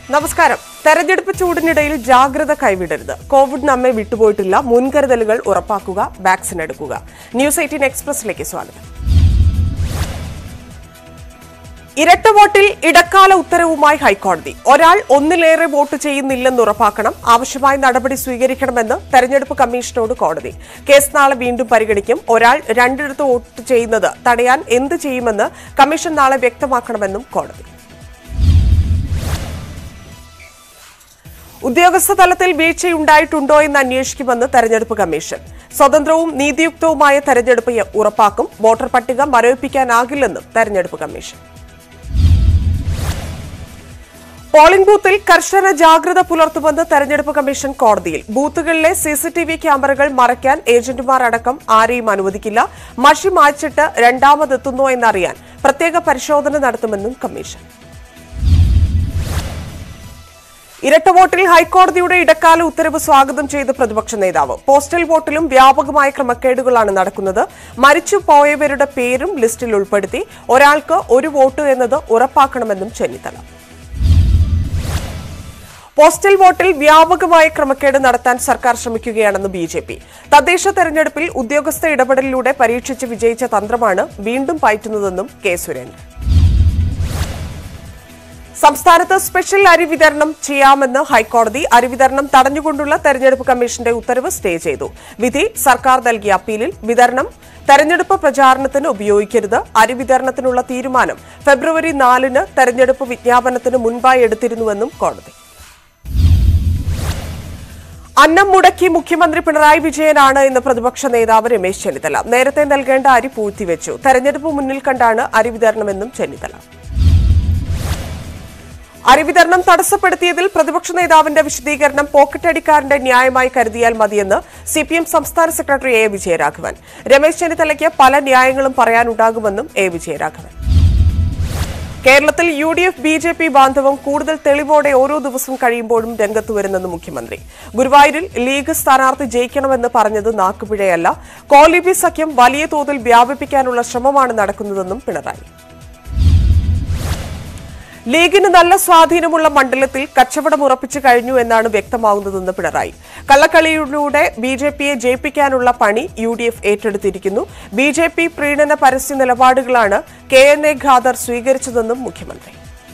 നമസ്കാരം തെരഞ്ഞെടുപ്പ് ചൂടിനിടയിൽ ജാഗ്രത കൈവിടരുത് കോവിഡ് നമ്മെ വിട്ടുപോയിട്ടില്ല മുൻകരുതലുകൾ ഉറപ്പാക്കുക വാക്സിൻ എടുക്കുക ന്യൂസ് എയ്റ്റീൻ എക്സ്പ്രസിലേക്ക് സ്വാഗതം ഇരട്ട വോട്ടിൽ ഇടക്കാല ഉത്തരവുമായി ഹൈക്കോടതി ഒരാൾ ഒന്നിലേറെ വോട്ട് ചെയ്യുന്നില്ലെന്ന് ഉറപ്പാക്കണം ആവശ്യമായ നടപടി സ്വീകരിക്കണമെന്ന് തെരഞ്ഞെടുപ്പ് കമ്മീഷനോട് കോടതി കേസ് നാളെ വീണ്ടും പരിഗണിക്കും ഒരാൾ രണ്ടിടത്ത് വോട്ട് ചെയ്യുന്നത് തടയാൻ എന്ത് ചെയ്യുമെന്ന് കമ്മീഷൻ നാളെ വ്യക്തമാക്കണമെന്നും കോടതി ഉദ്യോഗസ്ഥ തലത്തിൽ വീഴ്ചയുണ്ടായിട്ടുണ്ടോ എന്ന് അന്വേഷിക്കുമെന്ന് തെരഞ്ഞെടുപ്പ് കമ്മീഷൻ സ്വതന്ത്രവും നീതിയുക്തവുമായ തെരഞ്ഞെടുപ്പ് യ- ഉറപ്പാക്കും വോട്ടർ പട്ടിക മരവിപ്പിക്കാനാകില്ലെന്നും തെരഞ്ഞെടുപ്പ് കമ്മീഷൻ പോളിംഗ് ബൂത്തിൽ കർശന ജാഗ്രത പുലർത്തുമെന്ന് തെരഞ്ഞെടുപ്പ് കമ്മീഷൻ കോടതിയിൽ ബൂത്തുകളിലെ സിസിടിവി ക്യാമറകൾ മറയ്ക്കാൻ ഏജന്റുമാർ അടക്കം ആരെയും അനുവദിക്കില്ല മഷി മായ്ച്ചിട്ട് രണ്ടാമതെത്തുന്നോ എന്നറിയാൻ പ്രത്യേക പരിശോധന നടത്തുമെന്നും കമ്മീഷൻ ഇരട്ട വോട്ടിൽ ഹൈക്കോടതിയുടെ ഇടക്കാല ഉത്തരവ് സ്വാഗതം ചെയ്ത് പ്രതിപക്ഷ നേതാവ് പോസ്റ്റൽ വോട്ടിലും വ്യാപകമായ ക്രമക്കേടുകളാണ് നടക്കുന്നത് മരിച്ചു പോയവരുടെ പേരും ലിസ്റ്റിൽ ഉൾപ്പെടുത്തി ഒരാൾക്ക് ഒരു വോട്ട് എന്നത് ഉറപ്പാക്കണമെന്നും ചെന്നിത്തല പോസ്റ്റൽ വോട്ടിൽ വ്യാപകമായ ക്രമക്കേട് നടത്താൻ സർക്കാർ ശ്രമിക്കുകയാണെന്ന് ബി ജെ പി തദ്ദേശ തെരഞ്ഞെടുപ്പിൽ ഉദ്യോഗസ്ഥ ഇടപെടലിലൂടെ പരീക്ഷിച്ച് വിജയിച്ച തന്ത്രമാണ് വീണ്ടും പയറ്റുന്നതെന്നും കെ സുരേന്ദ്രൻ സംസ്ഥാനത്ത് സ്പെഷ്യൽ അരി വിതരണം ചെയ്യാമെന്ന് ഹൈക്കോടതി അരി വിതരണം തടഞ്ഞുകൊണ്ടുള്ള തെരഞ്ഞെടുപ്പ് കമ്മീഷന്റെ ഉത്തരവ് സ്റ്റേ ചെയ്തു വിധി സർക്കാർ നൽകിയ അപ്പീലിൽ വിതരണം തെരഞ്ഞെടുപ്പ് പ്രചാരണത്തിന് ഉപയോഗിക്കരുത് അരി വിതരണത്തിനുള്ള തീരുമാനം ഫെബ്രുവരി നാലിന് തെരഞ്ഞെടുപ്പ് വിജ്ഞാപനത്തിന് മുൻപായി എടുത്തിരുന്നുവെന്നും കോടതി അന്നം മുടക്കി മുഖ്യമന്ത്രി പിണറായി വിജയനാണ് എന്ന് പ്രതിപക്ഷ നേതാവ് രമേശ് ചെന്നിത്തല നേരത്തെ നൽകേണ്ട അരി പൂഴ്ത്തിവെച്ചു തെരഞ്ഞെടുപ്പ് മുന്നിൽ കണ്ടാണ് അരി വിതരണമെന്നും ചെന്നിത്തല അരി വിതരണം തടസ്സപ്പെടുത്തിയതിൽ പ്രതിപക്ഷ നേതാവിന്റെ വിശദീകരണം പോക്കറ്റടിക്കാരന്റെ ന്യായമായി കരുതിയാൽ മതിയെന്ന് സി പി എം സംസ്ഥാന സെക്രട്ടറി എ വിജയരാഘവൻ രമേശ് ചെന്നിത്തലയ്ക്ക് പല ന്യായങ്ങളും പറയാനുണ്ടാകുമെന്നും എ വിജയരാഘവൻ കേരളത്തിൽ U D F B J P ബാന്ധവം കൂടുതൽ തെളിവോടെ ഓരോ ദിവസം കഴിയുമ്പോഴും രംഗത്ത് വരുന്നെന്ന് മുഖ്യമന്ത്രി ഗുരുവായൂരിൽ ലീഗ് സ്ഥാനാർത്ഥി ജയിക്കണമെന്ന് പറഞ്ഞത് നാക്കുപിഴയല്ല കോലിബി സഖ്യം വലിയ തോതിൽ വ്യാപിപ്പിക്കാനുള്ള ശ്രമമാണ് നടക്കുന്നതെന്നും പിണറായി ലീഗിന് നല്ല സ്വാധീനമുള്ള മണ്ഡലത്തിൽ കച്ചവടം ഉറപ്പിച്ചു കഴിഞ്ഞു എന്നാണ് വ്യക്തമാകുന്നതെന്ന് പിണറായി കള്ളക്കളിയിലൂടെ ബി ജെ പിയെ ജയിപ്പിക്കാനുള്ള പണി യു ഡി എഫ് ഏറ്റെടുത്തിരിക്കുന്നു ബി ജെ പി പ്രീണന പരസ്യ നിലപാടുകളാണ് കെ എൻ എ ഖാദർ സ്വീകരിച്ചതെന്നും മുഖ്യമന്ത്രി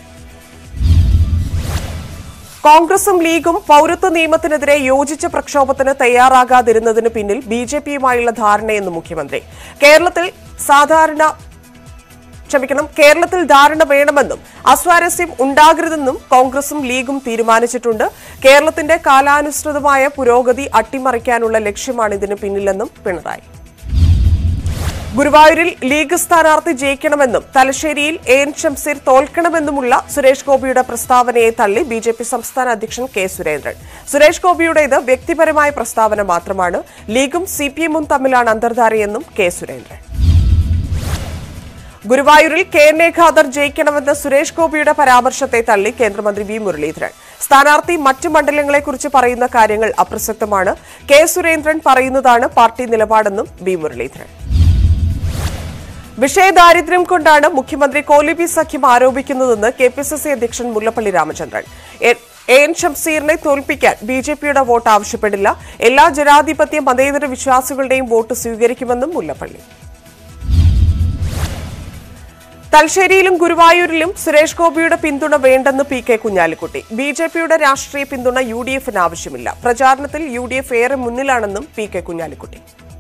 കോൺഗ്രസും ലീഗും പൌരത്വ നിയമത്തിനെതിരെ യോജിച്ച പ്രക്ഷോഭത്തിന് തയ്യാറാകാതിരുന്നതിന് പിന്നിൽ ബി ജെ പിയുമായുള്ള ധാരണയെന്ന് മുഖ്യമന്ത്രി കേരളത്തിൽ സാധാരണ ക്ഷമിക്കണം കേരളത്തിൽ ധാരണ വേണമെന്നും അസ്വാരസ്യം ഉണ്ടാകരുതെന്നും കോൺഗ്രസും ലീഗും തീരുമാനിച്ചിട്ടുണ്ട് കേരളത്തിന്റെ കാലാനുസൃതമായ പുരോഗതി അട്ടിമറിക്കാനുള്ള ലക്ഷ്യമാണ് ഇതിന് പിന്നിലെന്നും പിണറായി ഗുരുവായൂരിൽ ലീഗ് സ്ഥാനാർത്ഥി ജയിക്കണമെന്നും തലശ്ശേരിയിൽ എ എൻ ഷംസീർ തോൽക്കണമെന്നുമുള്ള സുരേഷ് ഗോപിയുടെ പ്രസ്താവനയെ തള്ളി ബി ജെ പി സംസ്ഥാന അധ്യക്ഷൻ കെ സുരേന്ദ്രൻ സുരേഷ് ഗോപിയുടേത് വ്യക്തിപരമായ പ്രസ്താവന മാത്രമാണ് ലീഗും സി പി എമ്മും തമ്മിലാണ് അന്തർധാരയെന്നും കെ സുരേന്ദ്രൻ ഗുരുവായൂരിൽ കെ എൻ എ ഖാദർ ജയിക്കണമെന്ന സുരേഷ് ഗോപിയുടെ പരാമർശത്തെ തള്ളി കേന്ദ്രമന്ത്രി വി മുരളീധരൻ സ്ഥാനാർത്ഥി മറ്റു മണ്ഡലങ്ങളെക്കുറിച്ച് പറയുന്ന കാര്യങ്ങൾ അപ്രസക്തമാണ് കെ സുരേന്ദ്രൻ പറയുന്നതാണ് പാർട്ടി നിലപാടെന്നും വി മുരളീധരൻ വിഷയദാരിദ്ര്യം കൊണ്ടാണ് മുഖ്യമന്ത്രി കോലിബി സഖ്യം ആരോപിക്കുന്നതെന്ന് കെ പി സി സി അധ്യക്ഷൻ Mullappally Ramachandran A- A N ഷംസീറിനെ തോൽപ്പിക്കാൻ ബി ജെ പിയുടെ വോട്ട് ആവശ്യപ്പെടില്ല എല്ലാ ജനാധിപത്യ മതേതര വിശ്വാസികളുടെയും വോട്ട് സ്വീകരിക്കുമെന്നും മുല്ലപ്പള്ളി തലശ്ശേരിയിലും ഗുരുവായൂരിലും സുരേഷ് ഗോപിയുടെ പിന്തുണ വേണ്ടെന്ന് P K Kunhalikutty B J പിയുടെ രാഷ്ട്രീയ പിന്തുണ യു ഡി എഫിന് ആവശ്യമില്ല പ്രചാരണത്തിൽ യു ഡി എഫ് ഏറെ മുന്നിലാണെന്നും പി കെ കുഞ്ഞാലിക്കുട്ടി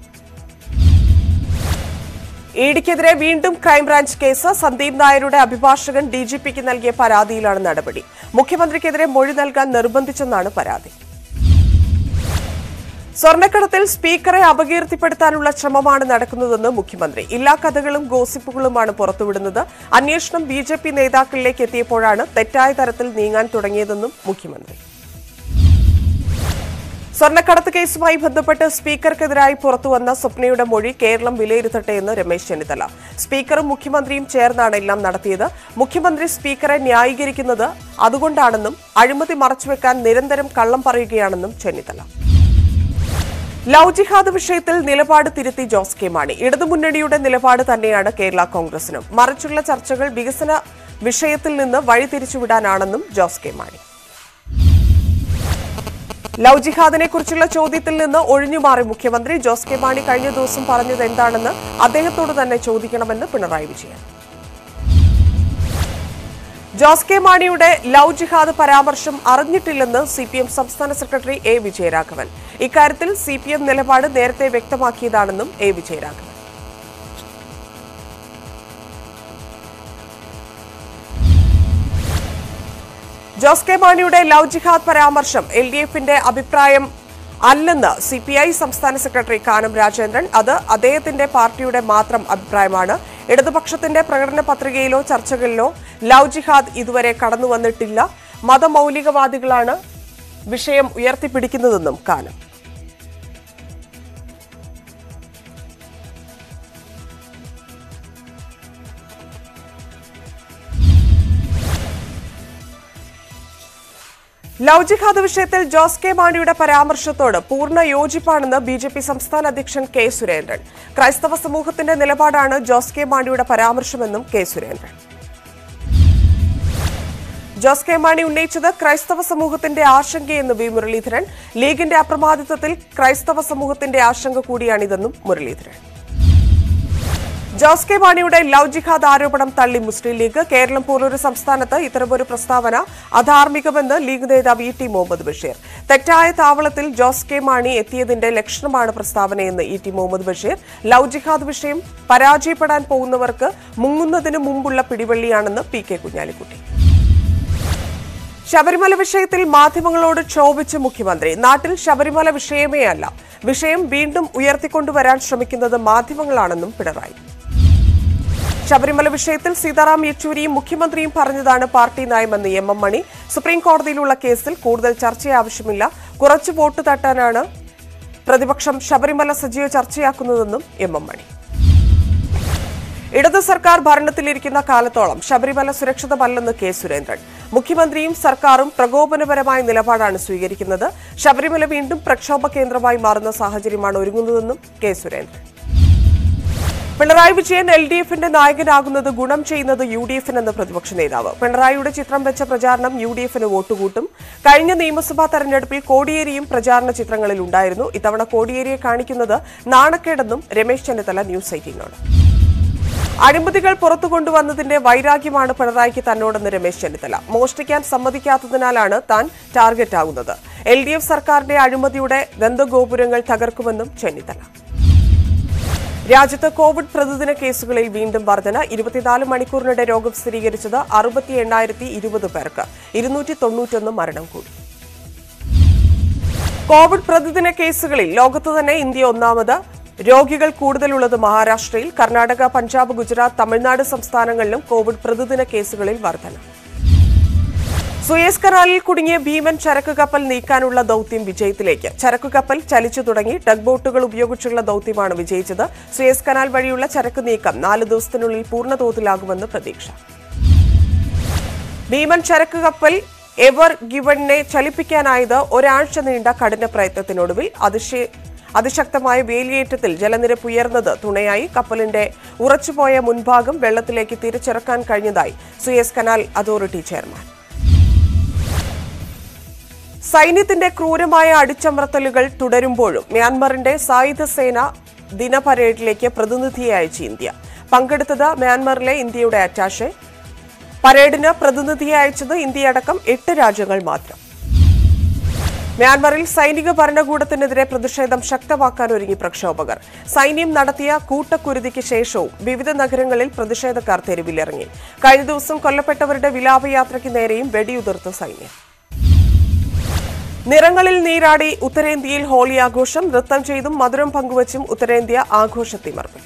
ഇഡിക്കെതിരെ വീണ്ടും ക്രൈംബ്രാഞ്ച് കേസ് സന്ദീപ് നായരുടെ അഭിഭാഷകൻ ഡി ജി പിക്ക് നൽകിയ പരാതിയിലാണ് നടപടി മുഖ്യമന്ത്രിക്കെതിരെ മൊഴി നൽകാൻ നിർബന്ധിച്ചെന്നാണ് പരാതി സ്വർണ്ണക്കടത്തിൽ സ്പീക്കറെ അപകീർത്തിപ്പെടുത്താനുള്ള ശ്രമമാണ് നടക്കുന്നതെന്ന് മുഖ്യമന്ത്രി എല്ലാ കഥകളും ഗോസിപ്പുകളുമാണ് പുറത്തുവിടുന്നത് അന്വേഷണം ബി ജെ പി നേതാക്കളിലേക്ക് എത്തിയപ്പോഴാണ് തെറ്റായ തരത്തിൽ നീങ്ങാൻ തുടങ്ങിയതെന്നും മുഖ്യമന്ത്രി സ്വർണ്ണക്കടത്ത് കേസുമായി ബന്ധപ്പെട്ട് സ്പീക്കർക്കെതിരായി പുറത്തുവന്ന സ്വപ്നയുടെ മൊഴി കേരളം വിലയിരുത്തട്ടെ എന്ന് രമേശ് ചെന്നിത്തല സ്പീക്കറും മുഖ്യമന്ത്രിയും ചേർന്നാണ് എല്ലാം നടത്തിയത് മുഖ്യമന്ത്രി സ്പീക്കറെ ന്യായീകരിക്കുന്നത് അതുകൊണ്ടാണെന്നും അഴിമതി മറച്ചുവെക്കാൻ നിരന്തരം കള്ളം പറയുകയാണെന്നും ചെന്നിത്തല ലവ് ജിഹാദ് വിഷയത്തിൽ നിലപാട് തിരുത്തി ജോസ് കെ മാണി ഇടതുമുന്നണിയുടെ നിലപാട് തന്നെയാണ് കേരള കോൺഗ്രസിനും മറിച്ചുള്ള ചർച്ചകൾ വികസന വിഷയത്തിൽ നിന്ന് വഴിതിരിച്ചുവിടാനാണെന്നും ജോസ് കെ മാണി ലവ് ജിഹാദിനെ കുറിച്ചുള്ള ചോദ്യത്തിൽ നിന്ന് ഒഴിഞ്ഞുമാറി മുഖ്യമന്ത്രി ജോസ് കെ മാണി കഴിഞ്ഞ ദിവസം പറഞ്ഞത് എന്താണെന്ന് അദ്ദേഹത്തോട് തന്നെ ചോദിക്കണമെന്ന് പിണറായി വിജയൻ ജോസ് കെ മാണിയുടെ ലവ് ജിഹാദ് പരാമർശം അറിഞ്ഞിട്ടില്ലെന്ന് സി പി എം സംസ്ഥാന സെക്രട്ടറി എ വിജയരാഘവൻ ഇക്കാര്യത്തിൽ സി പി എം നിലപാട് നേരത്തെ വ്യക്തമാക്കിയതാണെന്നും എ വിജയരാഘവൻ ജോസ് കെ മാണിയുടെ ലവ് ജിഹാദ് പരാമർശം എൽ ഡി എഫിന്റെ അഭിപ്രായം അല്ലെന്ന് സി പി ഐ സംസ്ഥാന സെക്രട്ടറി കാനം രാജേന്ദ്രൻ അത് അദ്ദേഹത്തിന്റെ പാർട്ടിയുടെ മാത്രം അഭിപ്രായമാണ് ഇടതുപക്ഷത്തിന്റെ പ്രകടന പത്രികയിലോ ചർച്ചകളിലോ ലവ് ജിഹാദ് ഇതുവരെ കടന്നു വന്നിട്ടില്ല മതമൗലികവാദികളാണ് വിഷയം ഉയർത്തിപ്പിടിക്കുന്നതെന്നും കാനം ലവ് ജിഹാദ് വിഷയത്തിൽ ജോസ് കെ മാണിയുടെ പരാമർശത്തോട് പൂർണ്ണ യോജിപ്പാണെന്ന് ബി ജെ പി സംസ്ഥാന അധ്യക്ഷൻ കെ സുരേന്ദ്രൻ ക്രൈസ്തവ സമൂഹത്തിന്റെ നിലപാടാണ് ജോസ് കെ മാണിയുടെ പരാമർശമെന്നും K Surendran Jose K Mani ഉന്നയിച്ചത് ക്രൈസ്തവ സമൂഹത്തിന്റെ ആശങ്കയെന്ന് വി മുരളീധരൻ ലീഗിന്റെ അപ്രമാദിത്വത്തിൽ ക്രൈസ്തവ സമൂഹത്തിന്റെ ആശങ്ക കൂടിയാണിതെന്നും മുരളീധരൻ ജോസ് കെ മാണിയുടെ ലവ് ജിഹാദ് ആരോപണം തള്ളി മുസ്ലിം ലീഗ് കേരളം പോലൊരു സംസ്ഥാനത്ത് ഇത്തരമൊരു പ്രസ്താവന അധാർമികമെന്ന് ലീഗ് നേതാവ് ഇ ടി മുഹമ്മദ് ബഷീർ തെറ്റായ താവളത്തിൽ ജോസ് കെ മാണി എത്തിയതിന്റെ ലക്ഷണമാണ് പ്രസ്താവനയെന്ന് E T Muhammad Basheer love jihad വിഷയം പരാജയപ്പെടാൻ പോകുന്നവർക്ക് മുങ്ങുന്നതിന് മുമ്പുള്ള പിടിവള്ളിയാണെന്ന് പി കെ കുഞ്ഞാലിക്കുട്ടി ശബരിമല വിഷയത്തിൽ മാധ്യമങ്ങളോട് ക്ഷോഭിച്ച മുഖ്യമന്ത്രി നാട്ടിൽ ശബരിമല വിഷയമേ അല്ല വിഷയം വീണ്ടും ഉയർത്തിക്കൊണ്ടുവരാൻ ശ്രമിക്കുന്നത് മാധ്യമങ്ങളാണെന്നും പിണറായി ശബരിമല വിഷയത്തിൽ സീതാറാം യെച്ചൂരിയും മുഖ്യമന്ത്രിയും പറഞ്ഞതാണ് പാർട്ടി നയമെന്ന് എം എം മണി സുപ്രീം കോടതിയിലുള്ള കേസിൽ കൂടുതൽ ചർച്ച ആവശ്യമില്ല കുറച്ച് വോട്ട് തട്ടാനാണ് പ്രതിപക്ഷം ശബരിമല സജീവ ചർച്ചയാക്കുന്നതെന്നും എം എം മണി ഇടതു സർക്കാർ ഭരണത്തിലിരിക്കുന്ന കാലത്തോളം ശബരിമല സുരക്ഷിതമല്ലെന്ന് കെ സുരേന്ദ്രൻ മുഖ്യമന്ത്രിയും സർക്കാരും പ്രകോപനപരമായ നിലപാടാണ് സ്വീകരിക്കുന്നത് ശബരിമല വീണ്ടും പ്രക്ഷോഭ കേന്ദ്രമായി മാറുന്ന സാഹചര്യമാണ് ഒരുങ്ങുന്നതെന്നും K Surendran Pinarayi Vijayan L D എഫിന്റെ നായകനാകുന്നത് ഗുണം ചെയ്യുന്നത് യു ഡി എഫിനെന്ന് പ്രതിപക്ഷ നേതാവ് പിണറായിയുടെ ചിത്രം വെച്ച പ്രചാരണം യു ഡി എഫിന് വോട്ടുകൂട്ടും കഴിഞ്ഞ നിയമസഭാ തെരഞ്ഞെടുപ്പിൽ കോടിയേരിയും പ്രചാരണ ചിത്രങ്ങളിൽ ഉണ്ടായിരുന്നു ഇത്തവണ കോടിയേരിയെ കാണിക്കുന്നത് നാണക്കേടെന്നും രമേശ് ചെന്നിത്തല ന്യൂസ് എയ്റ്റീനോട് അഴിമതികൾ പുറത്തു കൊണ്ടുവന്നതിന്റെ വൈരാഗ്യമാണ് പിണറായിക്ക് തന്നോടെന്ന് രമേശ് ചെന്നിത്തല മോഷ്ടിക്കാൻ സമ്മതിക്കാത്തതിനാലാണ് താൻ ടാർഗറ്റ് ആകുന്നത് എൽ ഡി എഫ് സർക്കാരിന്റെ അഴിമതിയുടെ ദന്തഗോപുരങ്ങൾ തകർക്കുമെന്നും ചെന്നിത്തല രാജ്യത്ത് കോവിഡ് പ്രതിദിന കേസുകളിൽ വീണ്ടും വർധന ഇരുപത്തിനാല് മണിക്കൂറിനിടെ രോഗം സ്ഥിരീകരിച്ചത് അറുപത്തി എണ്ണായിരത്തി ഇരുപത് പേർക്ക് ഇരുന്നൂറ്റി തൊണ്ണൂറ്റൊന്ന് മരണം കൂടി കോവിഡ് പ്രതിദിന കേസുകളിൽ ലോകത്ത് തന്നെ ഇന്ത്യ ഒന്നാമത് രോഗികൾ കൂടുതലുള്ളത് മഹാരാഷ്ട്രയിൽ കർണാടക പഞ്ചാബ് ഗുജറാത്ത് തമിഴ്നാട് സംസ്ഥാനങ്ങളിലും കോവിഡ് പ്രതിദിന കേസുകളിൽ വർധന സുയേസ് കനാലിൽ കുടുങ്ങിയ ഭീമൻ ചരക്ക് കപ്പൽ നീക്കാനുള്ള ദൌത്യം വിജയത്തിലേക്ക് ചരക്ക് കപ്പൽ ചലിച്ചു തുടങ്ങി ടഗ് ബോട്ടുകൾ ഉപയോഗിച്ചുള്ള ദൌത്യമാണ് വിജയിച്ചത് സുയേസ് കനാൽ വഴിയുള്ള ചരക്ക് നീക്കം നാല് ദിവസത്തിനുള്ളിൽ പൂർണ്ണതോതിലാകുമെന്ന് പ്രതീക്ഷ ഭീമൻ ചരക്ക് കപ്പൽ എവർ ഗിവണിനെ ചലിപ്പിക്കാനായത് ഒരാഴ്ച നീണ്ട കഠിന പ്രയത്നത്തിനൊടുവിൽ അതിശയ അതിശക്തമായ വേലിയേറ്റത്തിൽ ജലനിരപ്പ് ഉയർന്നത് തുണയായി കപ്പലിന്റെ ഉറച്ചുപോയ മുൻഭാഗം വെള്ളത്തിലേക്ക് തിരിച്ചിറക്കാൻ കഴിഞ്ഞതായി സുയേസ് കനാൽ അതോറിറ്റി ചെയർമാൻ സൈന്യത്തിന്റെ ക്രൂരമായ അടിച്ചമർത്തലുകൾ തുടരുമ്പോഴും മ്യാൻമറിന്റെ സായുധ സേന ദിനപരേഡിലേക്ക് പ്രതിനിധിയെ അയച്ച് ഇന്ത്യ പങ്കെടുത്തത് മ്യാൻമറിലെ ഇന്ത്യയുടെ അറ്റാഷെ പരേഡിന് പ്രതിനിധിയെ അയച്ചത് ഇന്ത്യയടക്കം എട്ട് രാജ്യങ്ങൾ മാത്രം മ്യാൻമറിൽ സൈനിക ഭരണകൂടത്തിനെതിരെ പ്രതിഷേധം ശക്തമാക്കാൻ ഒരുങ്ങി പ്രക്ഷോഭകർ സൈന്യം നടത്തിയ കൂട്ടക്കുരുതിക്ക് ശേഷവും വിവിധ നഗരങ്ങളിൽ പ്രതിഷേധക്കാർ തെരുവിലിറങ്ങി കഴിഞ്ഞ ദിവസം കൊല്ലപ്പെട്ടവരുടെ വിലാപയാത്രയ്ക്ക് നേരെയും വെടിയുതിർത്ത സൈന്യം നിറങ്ങളിൽ നീരാടി ഉത്തരേന്ത്യയിൽ ഹോളി ആഘോഷം നൃത്തം ചെയ്തും മധുരം പങ്കുവച്ചും ഉത്തരേന്ത്യ ആഘോഷത്തിമർപ്പി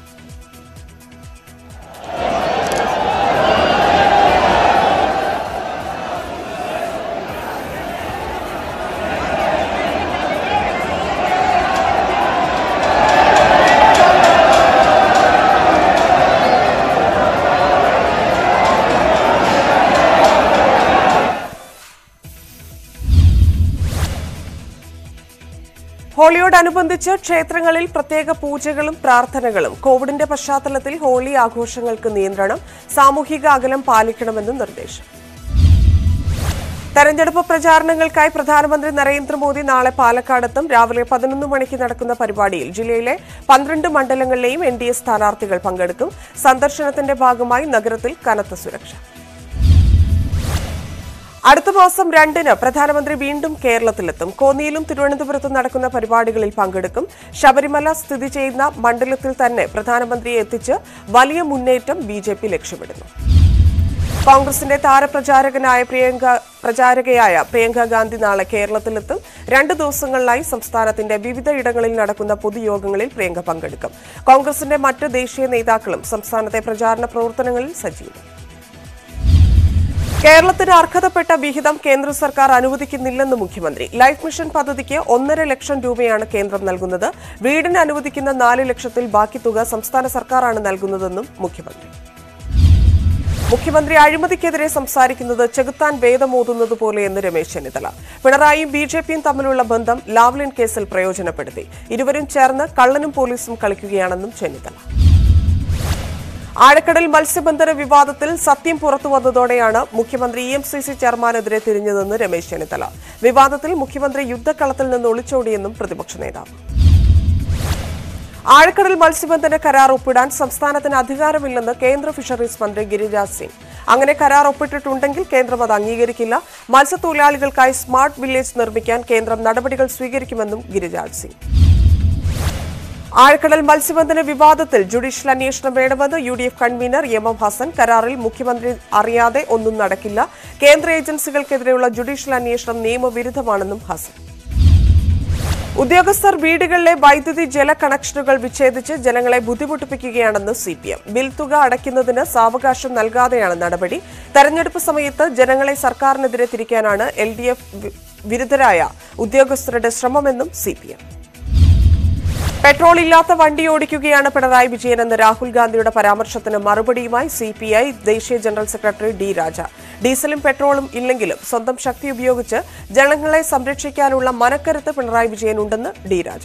ഹോളിയോടനുബന്ധിച്ച് ക്ഷേത്രങ്ങളിൽ പ്രത്യേക പൂജകളും പ്രാർത്ഥനകളും കോവിഡിന്റെ പശ്ചാത്തലത്തിൽ ഹോളി ആഘോഷങ്ങൾക്ക് നിയന്ത്രണം സാമൂഹിക അകലം പാലിക്കണമെന്നും നിർദ്ദേശം തെരഞ്ഞെടുപ്പ് പ്രചാരണങ്ങൾക്കായി പ്രധാനമന്ത്രി നരേന്ദ്രമോദി നാളെ പാലക്കാടെത്തും രാവിലെ പതിനൊന്ന് മണിക്ക് നടക്കുന്ന പരിപാടിയിൽ ജില്ലയിലെ പന്ത്രണ്ട് മണ്ഡലങ്ങളിലെയും എൻ ഡി എ സ്ഥാനാർത്ഥികൾ പങ്കെടുക്കും സന്ദർശനത്തിന്റെ ഭാഗമായി നഗരത്തിൽ കനത്ത സുരക്ഷ അടുത്ത മാസം രണ്ടിന് പ്രധാനമന്ത്രി വീണ്ടും കേരളത്തിലെത്തും കോന്നിയിലും തിരുവനന്തപുരത്തും നടക്കുന്ന പരിപാടികളിൽ പങ്കെടുക്കും ശബരിമല സ്ഥിതി ചെയ്യുന്ന മണ്ഡലത്തിൽ തന്നെ പ്രധാനമന്ത്രിയെ എത്തിച്ച് വലിയ മുന്നേറ്റം ബി ജെ പി ലക്ഷ്യമിടുന്നു കോൺഗ്രസിന്റെ താരപ്രചാരകനായ പ്രിയങ്ക പ്രചാരകയായ പ്രിയങ്ക ഗാന്ധി നാളെ കേരളത്തിലെത്തും രണ്ട് ദിവസങ്ങളിലായി സംസ്ഥാനത്തിന്റെ വിവിധ ഇടങ്ങളിൽ നടക്കുന്ന പൊതുയോഗങ്ങളിൽ പ്രിയങ്ക പങ്കെടുക്കും കോൺഗ്രസിന്റെ മറ്റ് ദേശീയ നേതാക്കളും സംസ്ഥാനത്തെ പ്രചാരണ പ്രവർത്തനങ്ങളിൽ സജീവം കേരളത്തിന് അർഹതപ്പെട്ട വിഹിതം കേന്ദ്ര സർക്കാർ അനുവദിക്കുന്നില്ലെന്ന് മുഖ്യമന്ത്രി ലൈഫ് മിഷൻ പദ്ധതിക്ക് ഒന്നര ലക്ഷം രൂപയാണ് കേന്ദ്രം നൽകുന്നത് വീടിന് അനുവദിക്കുന്ന നാല് ലക്ഷത്തിൽ ബാക്കി തുക സംസ്ഥാന സർക്കാരാണ് നൽകുന്നതെന്നും മുഖ്യമന്ത്രി മുഖ്യമന്ത്രി അഴിമതിക്കെതിരെ സംസാരിക്കുന്നത് ചെകുത്താൻ വേദമോതുന്നത് പോലെയെന്ന് രമേശ് ചെന്നിത്തല പിണറായിയും ബി ജെ പിയും തമ്മിലുള്ള ബന്ധം ലാവ്ലിൻ കേസിൽ പ്രയോജനപ്പെടുത്തി ഇരുവരും ചേർന്ന് കള്ളനും പോലീസും കളിക്കുകയാണെന്നും ചെന്നിത്തല ആഴക്കടൽ മത്സ്യബന്ധന വിവാദത്തിൽ സത്യം പുറത്തു വന്നതോടെയാണ് മുഖ്യമന്ത്രി ഇ എം സി സി ചെയർമാനെതിരെ തിരിഞ്ഞതെന്ന് രമേശ് ചെന്നിത്തല വിവാദത്തിൽ മുഖ്യമന്ത്രി യുദ്ധക്കളത്തിൽ നിന്ന് ഒളിച്ചോടിയെന്നും പ്രതിപക്ഷ നേതാവ് ആഴക്കടൽ മത്സ്യബന്ധന കരാർ ഒപ്പിടാൻ സംസ്ഥാനത്തിന് അധികാരമില്ലെന്ന് കേന്ദ്ര ഫിഷറീസ് മന്ത്രി ഗിരിരാജ് സിംഗ് അങ്ങനെ കരാർ ഒപ്പിട്ടിട്ടുണ്ടെങ്കിൽ കേന്ദ്രം അത് അംഗീകരിക്കില്ല മത്സ്യത്തൊഴിലാളികൾക്കായി സ്മാർട്ട് വില്ലേജ് നിർമ്മിക്കാൻ കേന്ദ്രം നടപടികൾ സ്വീകരിക്കുമെന്നും ഗിരിരാജ് സിംഗ് ആഴക്കടൽ മത്സ്യബന്ധന വിവാദത്തിൽ ജുഡീഷ്യൽ അന്വേഷണം വേണമെന്ന് U D F convener M M Hassan കരാറിൽ മുഖ്യമന്ത്രി അറിയാതെ ഒന്നും നടക്കില്ല കേന്ദ്ര ഏജൻസികൾക്കെതിരെയുള്ള ജുഡീഷ്യൽ അന്വേഷണം നിയമവിരുദ്ധമാണെന്നും ഹസൻ ഉദ്യോഗസ്ഥർ വീടുകളിലെ വൈദ്യുതി ജല കണക്ഷനുകൾ വിച്ഛേദിച്ച് ജനങ്ങളെ ബുദ്ധിമുട്ടിപ്പിക്കുകയാണെന്ന് സി പി എം ബിൽ തുക അടയ്ക്കുന്നതിന് സാവകാശം നൽകാതെയാണ് നടപടി തെരഞ്ഞെടുപ്പ് സമയത്ത് ജനങ്ങളെ സർക്കാരിനെതിരെ തിരിക്കാനാണ് എൽ ഡി എഫ് വിരുദ്ധരായ ഉദ്യോഗസ്ഥരുടെ ശ്രമമെന്നും സി പി എം പെട്രോൾ ഇല്ലാത്ത വണ്ടി ഓടിക്കുകയാണ് പിണറായി വിജയൻ എന്ന രാഹുൽ ഗാന്ധിയുടെ പരാമർശത്തിന് മറുപടിയുമായി സി പി ഐ ദേശീയ ജനറൽ സെക്രട്ടറി ഡി രാജ ഡീസലും പെട്രോളും ഇല്ലെങ്കിലും സ്വന്തം ശക്തി ഉപയോഗിച്ച് ജനങ്ങളെ സംരക്ഷിക്കാനുള്ള മനക്കരുത്ത് പിണറായി വിജയനുണ്ടെന്ന് D Raja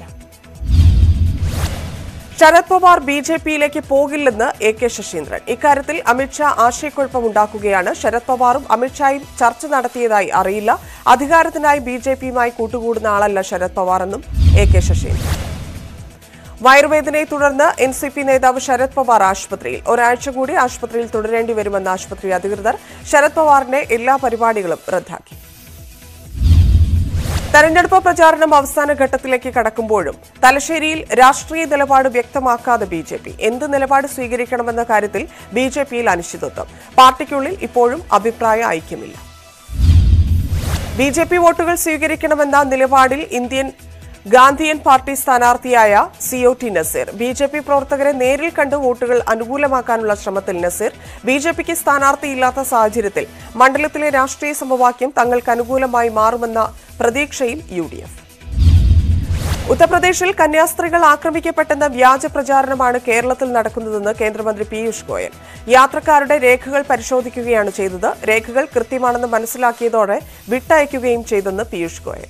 Sharad Pawar B J പിയിലേക്ക് പോകില്ലെന്ന് എ കെ ശശീന്ദ്രൻ ഇക്കാര്യത്തിൽ അമിത്ഷാ ആശയക്കുഴപ്പമുണ്ടാക്കുകയാണ് ശരത് പവാറും അമിത്ഷായും ചർച്ച നടത്തിയതായി അറിയില്ല അധികാരത്തിനായി ബി ജെ പിയുമായി കൂട്ടുകൂടുന്ന ആളല്ല ശരത് പവാർ എന്നും എ കെ ശശീന്ദ്രൻ വയറുവേദനയെ തുടർന്ന് എൻ സി പി നേതാവ് ശരത് പവാർ ആശുപത്രിയിൽ ഒരാഴ്ച കൂടി ആശുപത്രിയിൽ തുടരേണ്ടി വരുമെന്ന് ആശുപത്രി അധികൃതർ ശരത് പവാറിന്റെ എല്ലാ പരിപാടികളും റദ്ദാക്കി തെരഞ്ഞെടുപ്പ് പ്രചാരണം അവസാന ഘട്ടത്തിലേക്ക് കടക്കുമ്പോഴും തലശ്ശേരിയിൽ രാഷ്ട്രീയ നിലപാട് വ്യക്തമാക്കാതെ ബി ജെ പി എന്ത് നിലപാട് സ്വീകരിക്കണമെന്ന കാര്യത്തിൽ ബി ജെ പിയിൽ അനിശ്ചിതത്വം പാർട്ടിക്കുള്ളിൽ ഇപ്പോഴും അഭിപ്രായ ഐക്യമില്ല ബി ജെ പി വോട്ടുകൾ സ്വീകരിക്കണമെന്ന നിലപാടിൽ ഇന്ത്യൻ ഗാന്ധിയൻ പാർട്ടി സ്ഥാനാർത്ഥിയായ C O T Naseer B J P പ്രവർത്തകരെ നേരിൽ കണ്ട് വോട്ടുകൾ അനുകൂലമാക്കാനുള്ള ശ്രമത്തിൽ നസീർ ബി ജെ പിക്ക് സ്ഥാനാർത്ഥിയില്ലാത്ത സാഹചര്യത്തിൽ മണ്ഡലത്തിലെ രാഷ്ട്രീയ സമവാക്യം തങ്ങൾക്ക് അനുകൂലമായി മാറുമെന്ന പ്രതീക്ഷയിൽ യു ഡി എഫ് ഉത്തർപ്രദേശിൽ കന്യാസ്ത്രീകൾ ആക്രമിക്കപ്പെട്ടെന്ന വ്യാജ പ്രചാരണമാണ് കേരളത്തിൽ നടക്കുന്നതെന്ന് കേന്ദ്രമന്ത്രി പീയൂഷ് ഗോയൽ യാത്രക്കാരുടെ രേഖകൾ പരിശോധിക്കുകയാണ് ചെയ്തത് രേഖകൾ കൃത്യമാണെന്ന് മനസ്സിലാക്കിയതോടെ വിട്ടയക്കുകയും ചെയ്തെന്ന് പീയൂഷ് ഗോയൽ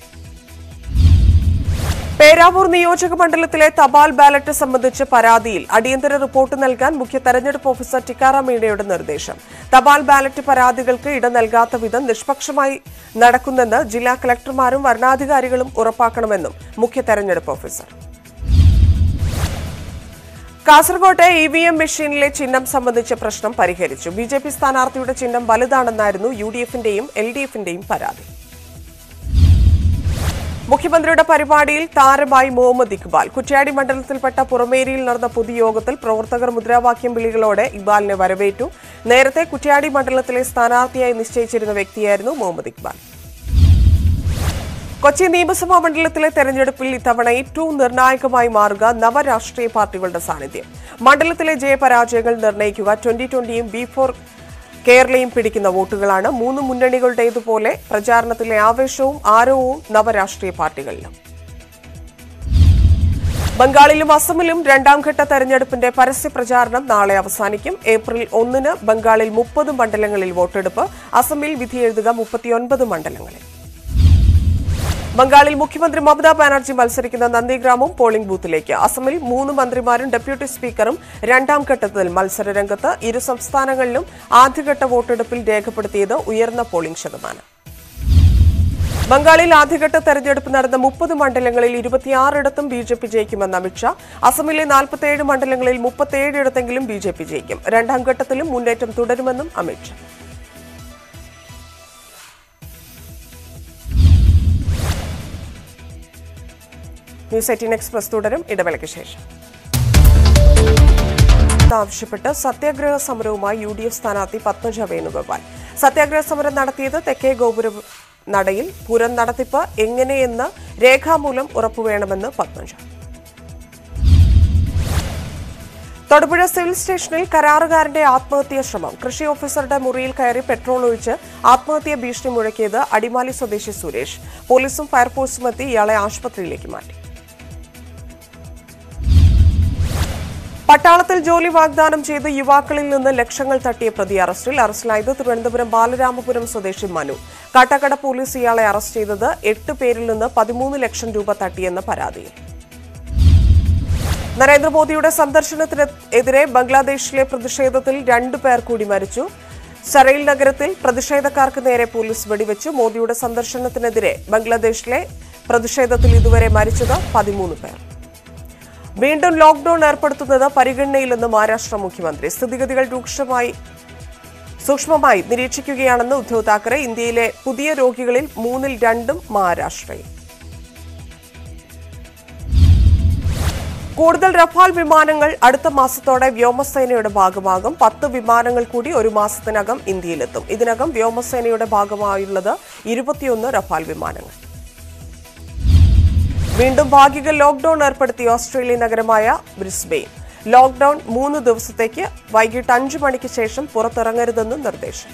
പേരാവൂർ നിയോജക മണ്ഡലത്തിലെ തപാൽ ബാലറ്റ് സംബന്ധിച്ച് പരാതിയിൽ അടിയന്തര റിപ്പോർട്ട് നൽകാൻ മുഖ്യ തെരഞ്ഞെടുപ്പ് ഓഫീസർ ടിക്കാറാം മീണയുടെ നിർദ്ദേശം തപാൽ ബാലറ്റ് പരാതികൾക്ക് ഇട നൽകാത്ത വിധം നിഷ്പക്ഷമായി നടക്കുന്നെന്ന് ജില്ലാ കളക്ടർമാരും വരണാധികാരികളും ഉറപ്പാക്കണമെന്നും മുഖ്യ തെരഞ്ഞെടുപ്പ് ഓഫീസർ കാസർകോട്ടെ ഇ വി എം മെഷീനിലെ ചിഹ്നം സംബന്ധിച്ച പ്രശ്നം പരിഹരിച്ചു ബി ജെ പി സ്ഥാനാർത്ഥിയുടെ ചിഹ്നം വലുതാണെന്നായിരുന്നു യു ഡി എഫിന്റെയും എൽ ഡി എഫിന്റെയും പരാതി മുഖ്യമന്ത്രിയുടെ പരിപാടിയിൽ താരമായി മുഹമ്മദ് ഇക്ബാൽ കുറ്റ്യാടി മണ്ഡലത്തിൽപ്പെട്ട പുറമേരിയിൽ നടന്ന പൊതുയോഗത്തിൽ പ്രവർത്തകർ മുദ്രാവാക്യം വിളികളോടെ ഇക്ബാലിനെ വരവേറ്റു നേരത്തെ കുറ്റ്യാടി മണ്ഡലത്തിലെ സ്ഥാനാർത്ഥിയായി നിശ്ചയിച്ചിരുന്ന വ്യക്തിയായിരുന്നു മുഹമ്മദ് ഇക്ബാൽ കൊച്ചി നിയമസഭാ മണ്ഡലത്തിലെ തെരഞ്ഞെടുപ്പിൽ ഇത്തവണ ഏറ്റവും നിർണായകമായി മാറുക നവരാഷ്ട്രീയ പാർട്ടികളുടെ സാന്നിധ്യം മണ്ഡലത്തിലെ ജയപരാജയങ്ങൾ നിർണ്ണയിക്കുക ട്വന്റി ട്വന്റിയും ബി ഫോർ കേരളയും പിടിക്കുന്ന വോട്ടുകളാണ് മൂന്ന് മുന്നണികളുടേതുപോലെ പ്രചാരണത്തിലെ ആവേശവും ആരവവും നവരാഷ്ട്രീയ പാർട്ടികളിലും ബംഗാളിലും അസമിലും രണ്ടാംഘട്ട തെരഞ്ഞെടുപ്പിന്റെ പരസ്യ പ്രചാരണം നാളെ അവസാനിക്കും ഏപ്രിൽ ഒന്നിന് ബംഗാളിൽ മുപ്പത് മണ്ഡലങ്ങളിൽ വോട്ടെടുപ്പ് അസമിൽ വിധിയെഴുതുക മുപ്പത്തിയൊൻപത് മണ്ഡലങ്ങളിൽ ബംഗാളിൽ മുഖ്യമന്ത്രി മമതാ ബാനർജി മത്സരിക്കുന്ന നന്ദിഗ്രാമും പോളിംഗ് ബൂത്തിലേക്ക് അസമിൽ മൂന്ന് മന്ത്രിമാരും ഡെപ്യൂട്ടി സ്പീക്കറും രണ്ടാം ഘട്ടത്തിൽ മത്സരരംഗത്ത് ഇരു സംസ്ഥാനങ്ങളിലും ആദ്യഘട്ട വോട്ടെടുപ്പിൽ രേഖപ്പെടുത്തിയത് ഉയർന്ന പോളിംഗ് ശതമാനം ബംഗാളിൽ ആദ്യഘട്ട തെരഞ്ഞെടുപ്പ് നടന്ന മുപ്പത് മണ്ഡലങ്ങളിൽ ഇരുപത്തിയാറിടത്തും ബി ജെ പി ജയിക്കുമെന്ന് അമിത്ഷാ അസമിലെ നാൽപ്പത്തിയേഴ് മണ്ഡലങ്ങളിൽ മുപ്പത്തിയേഴിടത്തെങ്കിലും ബി ജെ പി ജയിക്കും രണ്ടാം ഘട്ടത്തിലും മുന്നേറ്റം തുടരുമെന്നും അമിത്ഷാ ന്യൂസ് എയ്റ്റീൻ എക്സ്പ്രസ് തുടരും ഇടവേളയ്ക്ക് ശേഷം ആവശ്യപ്പെട്ട് സത്യാഗ്രഹ സമരവുമായി യു ഡി എഫ് സ്ഥാനാർത്ഥി പത്മജ വേണുഗോപാൽ സത്യാഗ്രഹ സമരം നടത്തിയത് തെക്കേ ഗോപുര നടയിൽ പുരം നടത്തിപ്പ് എങ്ങനെയെന്ന് രേഖാമൂലം ഉറപ്പുവേണമെന്ന് പത്മജ തൊടുപുഴ സിവിൽ സ്റ്റേഷനിൽ കരാറുകാരന്റെ ആത്മഹത്യാ ശ്രമം കൃഷി ഓഫീസറുടെ മുറിയിൽ കയറി പെട്രോൾ ഒഴിച്ച് ആത്മഹത്യാ ഭീഷണി മുഴക്കിയത് അടിമാലി സ്വദേശി സുരേഷ് പോലീസും ഫയർഫോഴ്സും എത്തി ഇയാളെ ആശുപത്രിയിലേക്ക് മാറ്റി പട്ടാളത്തിൽ ജോലി വാഗ്ദാനം ചെയ്ത് യുവാക്കളിൽ നിന്ന് ലക്ഷങ്ങൾ തട്ടിയ പ്രതി അറസ്റ്റിൽ അറസ്റ്റിലായത് തിരുവനന്തപുരം ബാലരാമപുരം സ്വദേശി മനു കാട്ടാക്കട പോലീസ് ഇയാളെ അറസ്റ്റ് ചെയ്തത് എട്ട് പേരിൽ നിന്ന് പതിമൂന്ന് ലക്ഷം രൂപ തട്ടിയെന്ന പരാതിയിൽ നരേന്ദ്രമോദിയുടെ സന്ദർശനത്തിനെതിരെ ബംഗ്ലാദേശിലെ പ്രതിഷേധത്തിൽ രണ്ടു പേർ കൂടി മരിച്ചു സറൈൽ നഗരത്തിൽ പ്രതിഷേധക്കാർക്ക് നേരെ പോലീസ് വെടിവെച്ചു മോദിയുടെ സന്ദർശനത്തിനെതിരെ ബംഗ്ലാദേശിലെ പ്രതിഷേധത്തിൽ ഇതുവരെ മരിച്ചത് പതിമൂന്ന് പേർ വീണ്ടും ലോക്ഡൌൺ ഏർപ്പെടുത്തുന്നത് പരിഗണനയിലെന്ന് മഹാരാഷ്ട്ര മുഖ്യമന്ത്രി സ്ഥിതിഗതികൾ രൂക്ഷമായി സൂക്ഷ്മമായി നിരീക്ഷിക്കുകയാണെന്ന് ഉദ്ധവ് താക്കറെ ഇന്ത്യയിലെ പുതിയ രോഗികളിൽ മൂന്നിൽ രണ്ടും മഹാരാഷ്ട്രയിൽ കൂടുതൽ റഫാൽ വിമാനങ്ങൾ അടുത്ത മാസത്തോടെ വ്യോമസേനയുടെ ഭാഗമാകും പത്ത് വിമാനങ്ങൾ കൂടി ഒരു മാസത്തിനകം ഇന്ത്യയിലെത്തും ഇതിനകം വ്യോമസേനയുടെ ഭാഗമായുള്ളത് ഇരുപത്തിയൊന്ന് റഫാൽ വിമാനങ്ങൾ വീണ്ടും ഭാഗിക ലോക്ഡൌൺ ഏർപ്പെടുത്തിയ ഓസ്ട്രേലിയൻ നഗരമായ ബ്രിസ്ബെയിൻ ലോക്ഡൌൺ മൂന്ന് ദിവസത്തേക്ക് വൈകിട്ട് അഞ്ചു മണിക്ക് ശേഷം പുറത്തിറങ്ങരുതെന്ന് നിർദ്ദേശം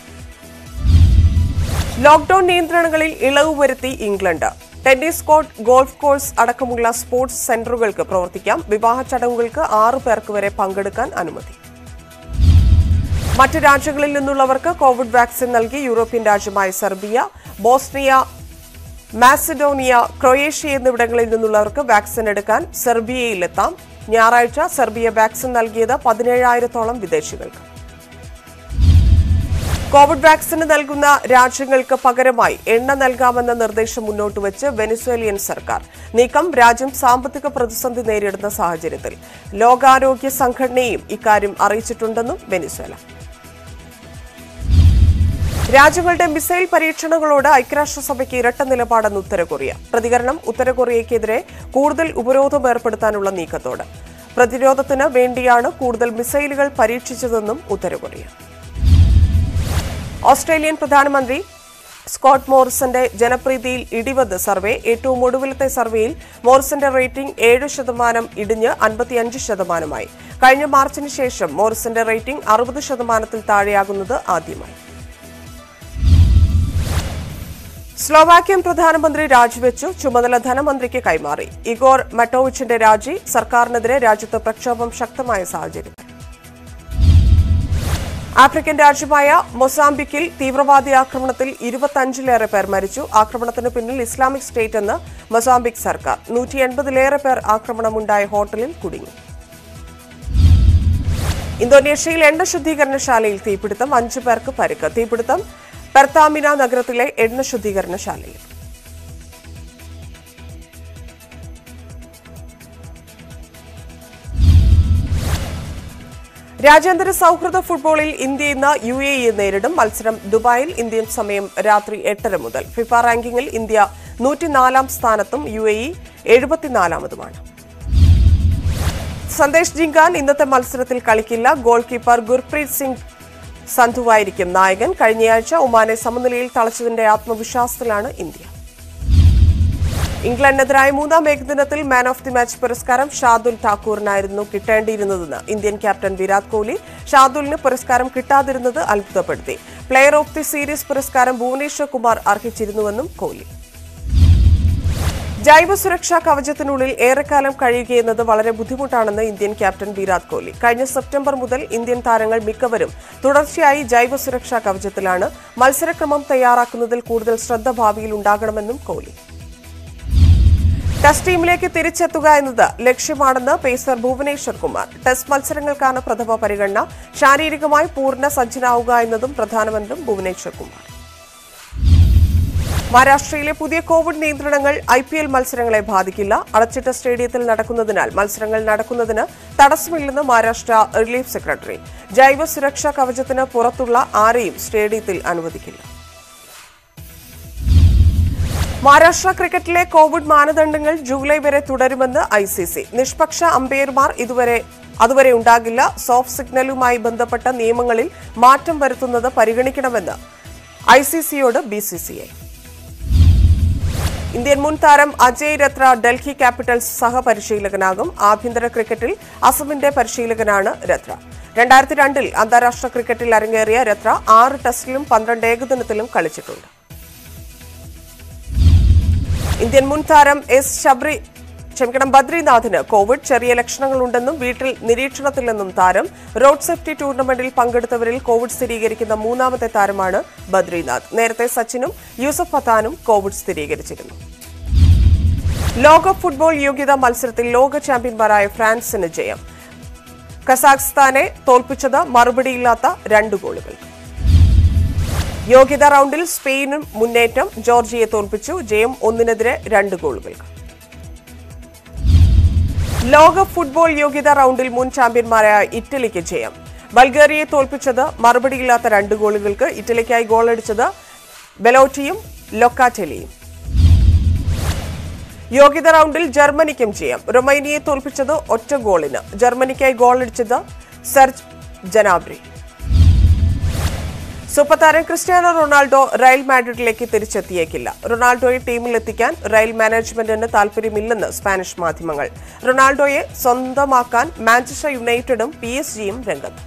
ലോക്ഡൌൺ നിയന്ത്രണങ്ങളിൽ ഇളവ് വരുത്തി England tennis court golf course അടക്കമുള്ള സ്പോർട്സ് സെന്ററുകൾക്ക് പ്രവർത്തിക്കാം വിവാഹ ചടങ്ങുകൾക്ക് ആറു പേർക്ക് വരെ പങ്കെടുക്കാൻ അനുമതി മറ്റ് രാജ്യങ്ങളിൽ നിന്നുള്ളവർക്ക് കോവിഡ് വാക്സിൻ നൽകി യൂറോപ്യൻ രാജ്യമായ സെർബിയ ബോസ്നിയ മാസിഡോണിയ ക്രൊയേഷ്യ എന്നിവിടങ്ങളിൽ നിന്നുള്ളവർക്ക് വാക്സിൻ എടുക്കാൻ സെർബിയയിലെത്താം ഞായറാഴ്ച സെർബിയ വാക്സിൻ നൽകിയത് പതിനേഴായിരത്തോളം വിദേശികൾക്ക് കോവിഡ് വാക്സിന് നൽകുന്ന രാജ്യങ്ങൾക്ക് പകരമായി എണ്ണ നൽകാമെന്ന നിർദ്ദേശം മുന്നോട്ട് വെച്ച് വെനിസ്വേലിയൻ സർക്കാർ നീക്കം രാജ്യം സാമ്പത്തിക പ്രതിസന്ധി നേരിടുന്ന സാഹചര്യത്തിൽ ലോകാരോഗ്യ സംഘടനയും ഇക്കാര്യം അറിയിച്ചിട്ടുണ്ടെന്നും വെനിസ്വേല രാജ്യങ്ങളുടെ മിസൈൽ പരീക്ഷണങ്ങളോട് ഐക്യരാഷ്ട്രസഭയ്ക്ക് ഇരട്ട നിലപാടെന്ന് ഉത്തര കൊറിയ പ്രതികരണം ഉത്തര കൊറിയയ്ക്കെതിരെ കൂടുതൽ ഉപരോധം ഏർപ്പെടുത്താനുള്ള നീക്കത്തോട് പ്രതിരോധത്തിന് വേണ്ടിയാണ് കൂടുതൽ മിസൈലുകൾ പരീക്ഷിച്ചതെന്നും ഉത്തര കൊറിയ ഓസ്ട്രേലിയൻ പ്രധാനമന്ത്രി സ്കോട്ട് മോറിസന്റെ ജനപ്രീതിയിൽ ഇടിവത് സർവേ ഏറ്റവും ഒടുവിലത്തെ സർവേയിൽ മോറിസന്റെ റേറ്റിംഗ് ഏഴ് ശതമാനം ഇടിഞ്ഞ് അൻപത്തിയഞ്ച് ശതമാനമായി കഴിഞ്ഞ മാർച്ചിന് ശേഷം മോറിസന്റെ റേറ്റിംഗ് അറുപത് ശതമാനത്തിൽ താഴെയാകുന്നത് ആദ്യമായി സ്ലോവാക്യൻ പ്രധാനമന്ത്രി രാജിവെച്ചു ചുമതല ധനമന്ത്രിക്ക് കൈമാറി ഇഗോർ മറ്റോവിച്ചിന്റെ രാജി സർക്കാരിനെതിരെ രാജ്യത്ത് പ്രക്ഷോഭം ശക്തമായ സാഹചര്യം ആഫ്രിക്കൻ രാജ്യമായ മൊസാംബിക്കിൽ തീവ്രവാദി ആക്രമണത്തിൽ ഇരുപത്തഞ്ചിലേറെ പേർ മരിച്ചു ആക്രമണത്തിന് പിന്നിൽ ഇസ്ലാമിക് സ്റ്റേറ്റ് എന്ന് മൊസാംബിക് സർക്കാർ നൂറ്റി എൺപതിലേറെ പേർ ആക്രമണമുണ്ടായ ഹോട്ടലിൽ കുടുങ്ങി ഇന്തോനേഷ്യയിൽ എണ്ണ ശുദ്ധീകരണശാലയിൽ തീപിടുത്തം അഞ്ചു പേർക്ക് പരിക്ക് തീപിടുത്തം പെർത്താമിന നഗരത്തിലെ എണ്ണ ശുദ്ധീകരണശാലയിൽ രാജ്യാന്തര സൗഹൃദ ഫുട്ബോളിൽ ഇന്ത്യ ഇന്ന് യു എ ഇ നേരിടും മത്സരം ദുബായിൽ ഇന്ത്യൻ സമയം രാത്രി എട്ടര മുതൽ ഫിഫ റാങ്കിങ്ങിൽ ഇന്ത്യ നൂറ്റിനാലാം സ്ഥാനത്തും യു എ ഇ എഴുപത്തിനാലാമതുമാണ് സന്ദേശ് ജിങ്കാൻ ഇന്നത്തെ മത്സരത്തിൽ കളിക്കില്ല ഗോൾ കീപ്പർ ഗുർപ്രീത് സിംഗ് സന്ധുവായിരിക്കും നായകൻ കഴിഞ്ഞയാഴ്ച ഒമാനെ സമനിലയിൽ തളച്ചതിന്റെ ആത്മവിശ്വാസത്തിലാണ് ഇന്ത്യ ഇംഗ്ലണ്ടിനെതിരായ മൂന്നാം ഏകദിനത്തിൽ മാൻ ഓഫ് ദി മാച്ച് പുരസ്കാരം ഷാദുൽ ഠാക്കൂറിനായിരുന്നു കിട്ടേണ്ടിയിരുന്നതെന്ന് ഇന്ത്യൻ ക്യാപ്റ്റൻ വിരാട് കോഹ്ലി ഷാദുലിന് പുരസ്കാരം കിട്ടാതിരുന്നത് അത്ഭുതപ്പെടുത്തി പ്ലെയർ ഓഫ് ദി സീരീസ് പുരസ്കാരം ഭുവനേശ്വർ കുമാർ അർഹിച്ചിരുന്നുവെന്നും കോഹ്ലി ജൈവ സുരക്ഷാ കവചത്തിനുള്ളിൽ ഏറെക്കാലം കഴിയുകയെന്നത് വളരെ ബുദ്ധിമുട്ടാണെന്ന് ഇന്ത്യൻ ക്യാപ്റ്റൻ വിരാട് കോഹ്ലി കഴിഞ്ഞ സെപ്റ്റംബർ മുതൽ ഇന്ത്യൻ താരങ്ങൾ മിക്കവരും തുടർച്ചയായി ജൈവ സുരക്ഷാ കവചത്തിലാണ് മത്സരക്രമം തയ്യാറാക്കുന്നതിൽ കൂടുതൽ ശ്രദ്ധ ഭാവിയിൽ ഉണ്ടാകണമെന്നും കോഹ്ലി ടെസ്റ്റ് ടീമിലേക്ക് തിരിച്ചെത്തുക എന്നത് ലക്ഷ്യമാണെന്ന് പേസർ ഭുവനേശ്വർ കുമാർ ടെസ്റ്റ് മത്സരങ്ങൾക്കാണ് പ്രഥമ പരിഗണന ശാരീരികമായി പൂർണ്ണ സജ്ജനാവുക എന്നതും പ്രധാനമന്ത്രി ഭുവനേശ്വർ കുമാർ മഹാരാഷ്ട്രയിലെ പുതിയ കോവിഡ് നിയന്ത്രണങ്ങൾ ഐ പി എൽ മത്സരങ്ങളെ ബാധിക്കില്ല അടച്ചിട്ട സ്റ്റേഡിയത്തിൽ നടക്കുന്നതിനാൽ മത്സരങ്ങൾ നടക്കുന്നതിന് തടസ്സമില്ലെന്ന് മഹാരാഷ്ട്ര റിലീഫ് സെക്രട്ടറി ജൈവ സുരക്ഷാ കവചത്തിന് പുറത്തുള്ള ആരെയും സ്റ്റേഡിയത്തിൽ അനുവദിക്കില്ല മഹാരാഷ്ട്ര ക്രിക്കറ്റിലെ കോവിഡ് മാനദണ്ഡങ്ങൾ ജൂലൈ വരെ തുടരുമെന്ന് ഐ സി സി നിഷ്പക്ഷ അമ്പയർമാർ ഇതുവരെ അതുവരെ ഉണ്ടാകില്ല സോഫ്റ്റ് സിഗ്നലുമായി ബന്ധപ്പെട്ട നിയമങ്ങളിൽ മാറ്റം വരുത്തുന്നത് പരിഗണിക്കണമെന്ന് ഐ സി സിയോട് B C C I Indian മുൻ താരം അജയ് രത്ര ഡൽഹി ക്യാപിറ്റൽസ് സഹപരിശീലകനാകും ആഭ്യന്തര ക്രിക്കറ്റിൽ അസമിന്റെ പരിശീലകനാണ് രത്ര രണ്ടായിരത്തി രണ്ടിൽ അന്താരാഷ്ട്ര ക്രിക്കറ്റിൽ അരങ്ങേറിയ രത്ര ആറ് ടെസ്റ്റിലും പന്ത്രണ്ട് ഏകദിനത്തിലും കളിച്ചിട്ടുണ്ട് ഇന്ത്യൻ മുൻ താരം എസ് ശബരി ക്ഷമിക്കണം ബദ്രിനാഥിന് കോവിഡ് ചെറിയ ലക്ഷണങ്ങളുണ്ടെന്നും വീട്ടിൽ നിരീക്ഷണത്തിലെന്നും താരം റോഡ് സേഫ്റ്റി ടൂർണമെന്റിൽ പങ്കെടുത്തവരിൽ കോവിഡ് സ്ഥിരീകരിക്കുന്ന മൂന്നാമത്തെ താരമാണ് ബദ്രിനാഥ് നേരത്തെ സച്ചിനും യൂസഫ് പത്താനും കോവിഡ് സ്ഥിരീകരിച്ചിരുന്നു ലോക ഫുട്ബോൾ യോഗ്യതാ മത്സരത്തിൽ ലോക ചാമ്പ്യന്മാരായ ഫ്രാൻസിന് ജയം കസാഖ്സ്ഥാനെ തോൽപ്പിച്ചത് മറുപടിയില്ലാത്ത രണ്ട് ഗോളുകൾ യോഗ്യതാ റൗണ്ടിൽ സ്പെയിനും മുന്നേറ്റം ജോർജിയെ തോൽപ്പിച്ചു ജയം ഒന്നിനെതിരെ രണ്ട് ഗോളുകൾക്ക് ലോക ഫുട്ബോൾ യോഗ്യതാ റൗണ്ടിൽ മുൻ ചാമ്പ്യന്മാരായ ഇറ്റലിക്ക് ജയം ബൾഗേറിയയെ തോൽപ്പിച്ചത് മറുപടിയില്ലാത്ത രണ്ട് ഗോളുകൾക്ക് ഇറ്റലിക്കായി ഗോളടിച്ചത് ബെലോറ്റിയും ലൊക്കാറ്റെലിയും യോഗ്യത റൗണ്ടിൽ ജർമ്മനിക്കും ജയം റൊമേനിയയെ തോൽപ്പിച്ചത് ഒറ്റ ഗോളിന് ജർമ്മനിക്കായി ഗോളടിച്ചത് സെർജ് ജനാബ്രി സൂപ്പർ താരം ക്രിസ്ത്യാനോ റൊണാൾഡോ റയൽ മാഡ്രിഡിലേക്ക് തിരിച്ചെത്തിയേക്കില്ല റൊണാൾഡോയെ ടീമിലെത്തിക്കാൻ റയൽ മാനേജ്മെന്റിന് താൽപര്യമില്ലെന്ന് സ്പാനിഷ് മാധ്യമങ്ങൾ റൊണാൾഡോയെ സ്വന്തമാക്കാൻ മാഞ്ചസ്റ്റർ യുണൈറ്റഡും പി എസ് ജിയും രംഗത്ത്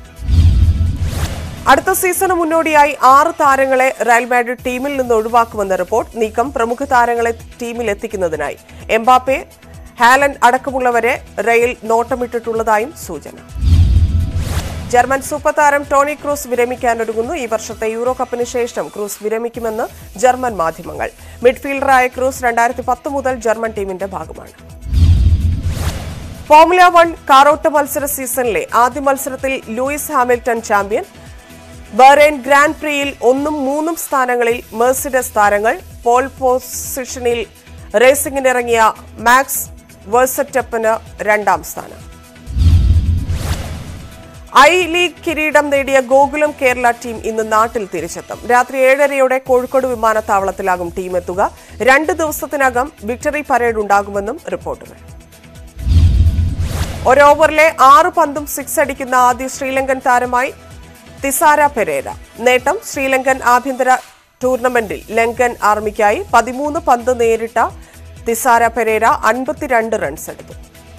അടുത്ത സീസണ് മുന്നോടിയായി ആറ് താരങ്ങളെ റയൽ മാഡ്രിഡ് ടീമിൽ നിന്ന് ഒഴിവാക്കുമെന്ന റിപ്പോർട്ട് നീക്കം പ്രമുഖ താരങ്ങളെ ടീമിൽ എത്തിക്കുന്നതിനായി എംബാപ്പെ ഹാലൻ അടക്കമുള്ളവരെ റയൽ നോട്ടമിട്ടിട്ടുള്ളതായും സൂചന ജർമ്മൻ സൂപ്പർ താരം ടോണി ക്രൂസ് വിരമിക്കാനൊരുങ്ങുന്നു ഈ വർഷത്തെ യൂറോ കപ്പിന് ശേഷം ക്രൂസ് വിരമിക്കുമെന്ന് ജർമ്മൻ മാധ്യമങ്ങൾ മിഡ്ഫീൽഡറായ ക്രൂസ് രണ്ടായിരത്തി പത്ത് മുതൽ ജർമ്മൻ ടീമിന്റെ ഭാഗമാണ് ഫോർമുല വൺ കാറോട്ട മത്സര സീസണിലെ ആദ്യ മത്സരത്തിൽ Lewis Hamilton champion Bahrain Grand പ്രിയിൽ ഒന്നും മൂന്നും സ്ഥാനങ്ങളിൽ മെർസിഡസ് താരങ്ങൾ പോൾ പൊസിഷനിൽ റേസിംഗിനിറങ്ങിയ മാക്സ് വേഴ്സറ്റപ്പിന് രണ്ടാം സ്ഥാനം ഐ ലീഗ് കിരീടം നേടിയ ഗോകുലം കേരള ടീം ഇന്ന് നാട്ടിൽ തിരിച്ചെത്തും രാത്രി ഏഴരയോടെ കോഴിക്കോട് വിമാനത്താവളത്തിലാകും ടീം എത്തുക രണ്ട് ദിവസത്തിനകം വിക്ടറി പരേഡ് ഉണ്ടാകുമെന്നും റിപ്പോർട്ടുകൾ ഒരു ഓവറിലെ ആറ് പന്തും സിക്സ് അടിക്കുന്ന ആദ്യ ശ്രീലങ്കൻ താരമായി തിസാര പെരേര നേട്ടം ശ്രീലങ്കൻ ആഭ്യന്തര ടൂർണമെന്റിൽ ലങ്കൻ ആർമിക്കായി പതിമൂന്ന് പന്ത് നേരിട്ട തിസാര പെരേര അൻപത്തിരണ്ട് റൺസ് എടുത്തു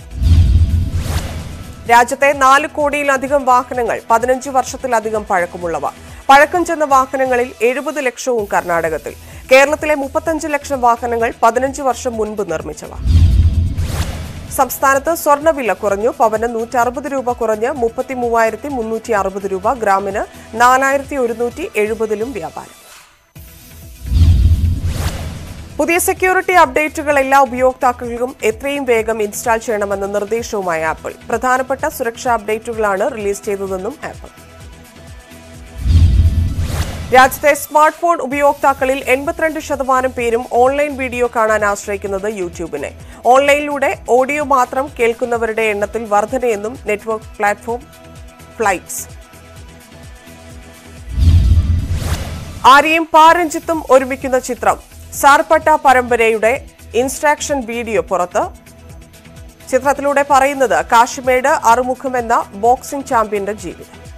രാജ്യത്തെ നാല് കോടിയിലധികം വാഹനങ്ങൾ പതിനഞ്ച് വർഷത്തിലധികം പഴക്കമുള്ളവ പഴക്കം ചെന്ന വാഹനങ്ങളിൽ എഴുപത് ലക്ഷവും കർണാടകത്തിൽ കേരളത്തിലെ മുപ്പത്തഞ്ച് ലക്ഷം വാഹനങ്ങൾ പതിനഞ്ച് വർഷം മുൻപ് നിർമ്മിച്ചവ സംസ്ഥാനത്ത് സ്വർണ്ണവില കുറഞ്ഞു പവന് നൂറ്റി അറുപത് രൂപ കുറഞ്ഞ് മുപ്പത്തി മൂവായിരത്തി മുന്നൂറ്റി അറുപത് രൂപ ഗ്രാമിന് നാലായിരത്തി ഒരുന്നൂറ്റി എഴുപതിലും വ്യാപാരം പുതിയ സെക്യൂരിറ്റി അപ്ഡേറ്റുകൾ എല്ലാ ഉപയോക്താക്കൾക്കും എത്രയും വേഗം ഇൻസ്റ്റാൾ ചെയ്യണമെന്ന നിർദ്ദേശവുമായി ആപ്പിൾ പ്രധാനപ്പെട്ട സുരക്ഷാ അപ്ഡേറ്റുകളാണ് റിലീസ് ചെയ്തതെന്നും ആപ്പിൾ രാജ്യത്തെ സ്മാർട്ട് ഫോൺ ഉപയോക്താക്കളിൽ എൺപത്തിരണ്ട് ശതമാനം പേരും ഓൺലൈൻ വീഡിയോ കാണാൻ ആശ്രയിക്കുന്നത് യൂട്യൂബിനെ ഓൺലൈനിലൂടെ ഓഡിയോ മാത്രം കേൾക്കുന്നവരുടെ എണ്ണത്തിൽ വർധനയെന്നും നെറ്റ്വർക്ക് പ്ലാറ്റ്ഫോം ഫ്ലൈറ്റ്സ് ആര്യയും പാരഞ്ജിത്തും ഒരുമിക്കുന്ന ചിത്രം സാർപ്പട്ട പരമ്പരയുടെ ഇൻസ്ട്രാക്ഷൻ വീഡിയോ പുറത്ത് ചിത്രത്തിലൂടെ പറയുന്നത് കാശ്മീട് അറുമുഖം എന്ന ബോക്സിംഗ് ചാമ്പ്യന്റെ ജീവിതം